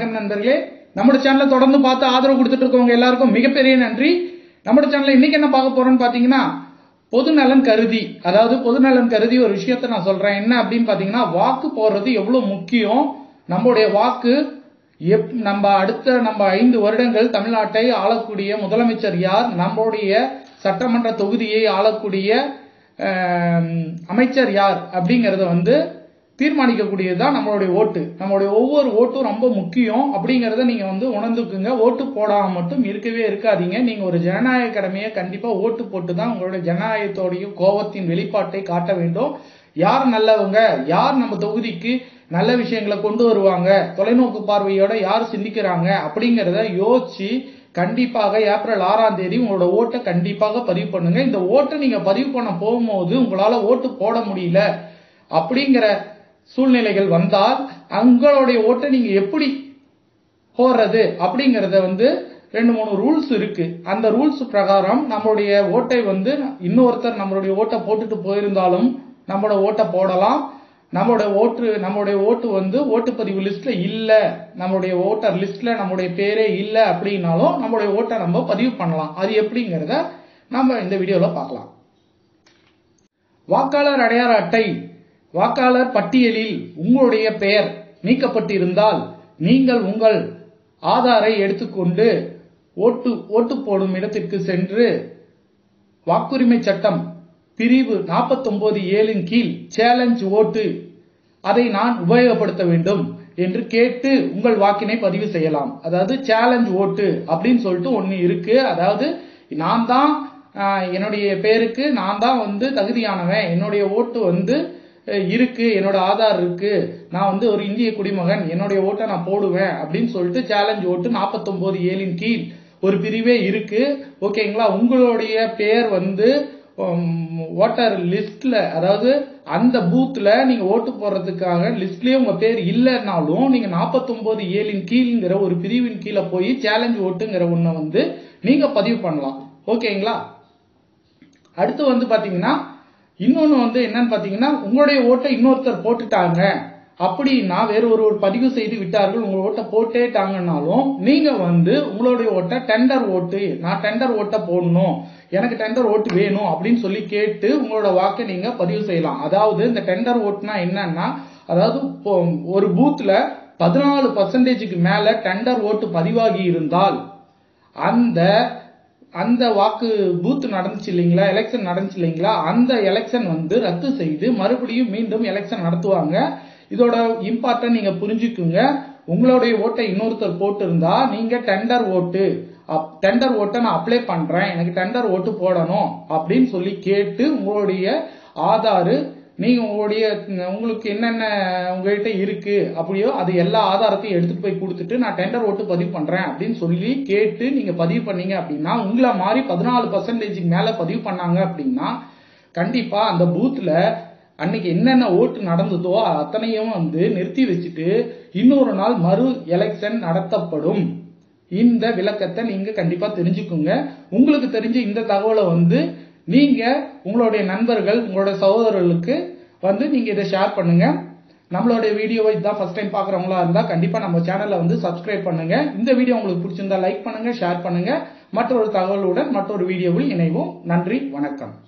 வணக்கம் நண்பர்களே நம்ம சேனலை தொடர்ந்து பார்த்து ஆதரவு கொடுத்துட்டு இருக்கவங்க எல்லாருக்கும் மிகப்பெரிய நன்றி நம்ம சேனல்ல இன்னைக்கு என்ன பார்க்க போறோம்னு பாத்தீங்கன்னா பொது நலன் கருதி அதாவது பொது நலன் கருதி ஒரு விஷயத்த நான் சொல்றேன் என்ன அப்படின்னு பாத்தீங்கன்னா வாக்கு போடுறது எவ்வளவு முக்கியம் நம்மளுடைய வாக்கு எப் நம்ம அடுத்த நம்ம ஐந்து வருடங்கள் தமிழ்நாட்டை ஆளக்கூடிய முதலமைச்சர் யார் நம்மளுடைய சட்டமன்ற தொகுதியை ஆளக்கூடிய ஆம், அமைச்சர் யார் அப்படிங்கறத வந்து தீர்மானிக்கக்கூடியதுதான் நம்மளுடைய ஓட்டு நம்மளுடைய ஒவ்வொரு ஓட்டும் ரொம்ப முக்கியம் அப்படிங்கறத நீங்க வந்து உணர்ந்துக்குங்க ஓட்டு போடாம மட்டும் இருக்கவே இருக்காதீங்க நீங்க ஒரு ஜனநாயக கடமையை கண்டிப்பா ஓட்டு போட்டு தான் உங்களுடைய ஜனநாயகத்தோடைய கோபத்தின் வெளிப்பாட்டை காட்ட வேண்டும் யார் நல்லவங்க யார் நம்ம தொகுதிக்கு நல்ல விஷயங்களை கொண்டு வருவாங்க தொலைநோக்கு பார்வையோட யார் சிந்திக்கிறாங்க அப்படிங்கறத யோசிச்சு கண்டிப்பாக ஏப்ரல் ஆறாம் தேதி உங்களோட ஓட்டை கண்டிப்பாக பதிவு பண்ணுங்க இந்த ஓட்டை நீங்க பதிவு பண்ண போகும்போது உங்களால ஓட்டு போட முடியல அப்படிங்கிற சூழ்நிலைகள் வந்தால் உங்களுடைய ஓட்டை நீங்க எப்படி போடுறது அப்படிங்கறத வந்து ரெண்டு மூணு ரூல்ஸ் இருக்கு அந்த ரூல்ஸ் பிரகாரம் நம்மளுடைய ஓட்டை வந்து இன்னொருத்தர் நம்மளுடைய ஓட்டை போட்டுட்டு போயிருந்தாலும் நம்மளோட ஓட்டை போடலாம் நம்மளோட ஓட்டு நம்மளுடைய ஓட்டு வந்து ஓட்டுப்பதிவு லிஸ்ட்ல இல்ல நம்மளுடைய ஓட்டர் லிஸ்ட்ல நம்மளுடைய பேரே இல்ல அப்படின்னாலும் நம்மளுடைய ஓட்டை நம்ம பதிவு பண்ணலாம் அது எப்படிங்கிறத நம்ம இந்த வீடியோல பார்க்கலாம் வாக்காளர் அடையாள அட்டை வாக்காளர் பட்டியலில் உங்களுடைய பெயர் நீக்கப்பட்டிருந்தால் நீங்கள் உங்கள் ஆதாரை எடுத்துக்கொண்டு ஓட்டு ஓட்டு போடும் இடத்திற்கு சென்று வாக்குரிமை சட்டம் பிரிவு 49 ஏழின் கீழ் சேலஞ்ச் ஓட்டு அதை நான் உபயோகப்படுத்த வேண்டும் என்று கேட்டு உங்கள் வாக்கினை பதிவு செய்யலாம் அதாவது சேலஞ்ச் ஓட்டு அப்படின்னு சொல்லிட்டு ஒன்னு இருக்கு அதாவது நான் தான் ஆஹ், என்னுடைய பேருக்கு நான் தான் வந்து தகுதியானவன் என்னுடைய ஓட்டு வந்து அஹ், இருக்கு என்னோட ஆதார் இருக்கு நான் வந்து ஒரு இந்திய குடிமகன் என்னுடைய ஓட்டை நான் போடுவேன் அப்படின்னு சொல்லிட்டு சேலஞ்ச் ஓட்டு 49 ஏழின் கீழ் ஒரு பிரிவே இருக்கு ஓகேங்களா உங்களுடைய பேர் வந்து ஓட்டர் லிஸ்ட்ல அதாவது அந்த பூத்ல நீங்க ஓட்டு போடுறதுக்காக லிஸ்ட்லயே உங்க பேர் இல்லைன்னாலும் நீங்க 49 ஏழின் கீழ்ங்கிற ஒரு பிரிவின் கீழே போய் சேலஞ்ச் ஓட்டுங்கிற ஒண்ண வந்து நீங்க பதிவு பண்ணலாம் ஓகேங்களா அடுத்து வந்து பாத்தீங்கன்னா இன்னொன்னு வந்து என்னன்னு பாத்தீங்கன்னா உங்களுடைய ஓட்டை இன்னொருத்தர் போட்டுட்டாங்க அப்படின்னா வேற ஒருவர் பதிவு செய்து விட்டார்கள் உங்க ஓட்டை போட்டேட்டாங்கன்னாலும் நீங்க வந்து உங்களுடைய ஓட்டை டெண்டர் ஓட்டு நான் டெண்டர் ஓட்டை போடணும் எனக்கு டெண்டர் ஓட்டு வேணும் அப்படின்னு சொல்லி கேட்டு உங்களோட வாக்கை நீங்க பதிவு செய்யலாம் அதாவது இந்த டெண்டர் ஓட்டுனா என்னன்னா அதாவது இப்போ ஒரு பூத்ல பதினாலு பர்சன்டேஜுக்கு மேல டெண்டர் ஓட்டு பதிவாகி இருந்தால் அந்த அந்த வாக்கு பூத் நடந்துச்சு இல்லைங்களா எலெக்ஷன் நடந்துச்சு இல்லைங்களா அந்த எலெக்ஷன் வந்து ரத்து செய்து மறுபடியும் மீண்டும் எலெக்ஷன் நடத்துவாங்க இதோட இம்பார்ட்டன் நீங்க புரிஞ்சுக்குங்க உங்களுடைய ஓட்டை இன்னொருத்தர் போட்டு இருந்தா நீங்க டெண்டர் ஓட்டு டெண்டர் ஓட்டை நான் அப்ளை பண்றேன் எனக்கு டெண்டர் ஓட்டு போடணும் அப்படின்னு சொல்லி கேட்டு உங்களுடைய ஆதாரு நீங்க உங்களுடைய உங்களுக்கு என்னென்ன உங்ககிட்ட இருக்கு அப்படியோ அது எல்லா ஆதாரத்தையும் எடுத்துட்டு போய் கொடுத்துட்டு நான் டெண்டர் ஓட்டு பதிவு பண்றேன் அப்படின்னு சொல்லி கேட்டு நீங்க பதிவு பண்ணீங்க அப்படின்னா உங்களை மாதிரி பதினாலு பர்சன்டேஜுக்கு மேல பதிவு பண்ணாங்க அப்படின்னா கண்டிப்பா அந்த பூத்ல அன்னைக்கு என்னென்ன ஓட்டு நடந்ததோ அத்தனையும் வந்து நிறுத்தி வச்சுட்டு இன்னொரு நாள் மறு எலெக்ஷன் நடத்தப்படும் இந்த விளக்கத்தை நீங்க கண்டிப்பா தெரிஞ்சுக்குங்க உங்களுக்கு தெரிஞ்ச இந்த தகவலை வந்து நீங்க உங்களுடைய நண்பர்கள் உங்களுடைய சகோதரர்களுக்கு வந்து நீங்க இதை ஷேர் பண்ணுங்க நம்மளுடைய வீடியோவை இதான் ஃபர்ஸ்ட் டைம் பாக்குறவங்களா இருந்தா கண்டிப்பா நம்ம சேனலை வந்து சப்ஸ்கிரைப் பண்ணுங்க இந்த வீடியோ உங்களுக்கு பிடிச்சிருந்தா லைக் பண்ணுங்க ஷேர் பண்ணுங்க மற்றொரு தகவலுடன் மற்றொரு வீடியோவில் இணைவோம் நன்றி வணக்கம்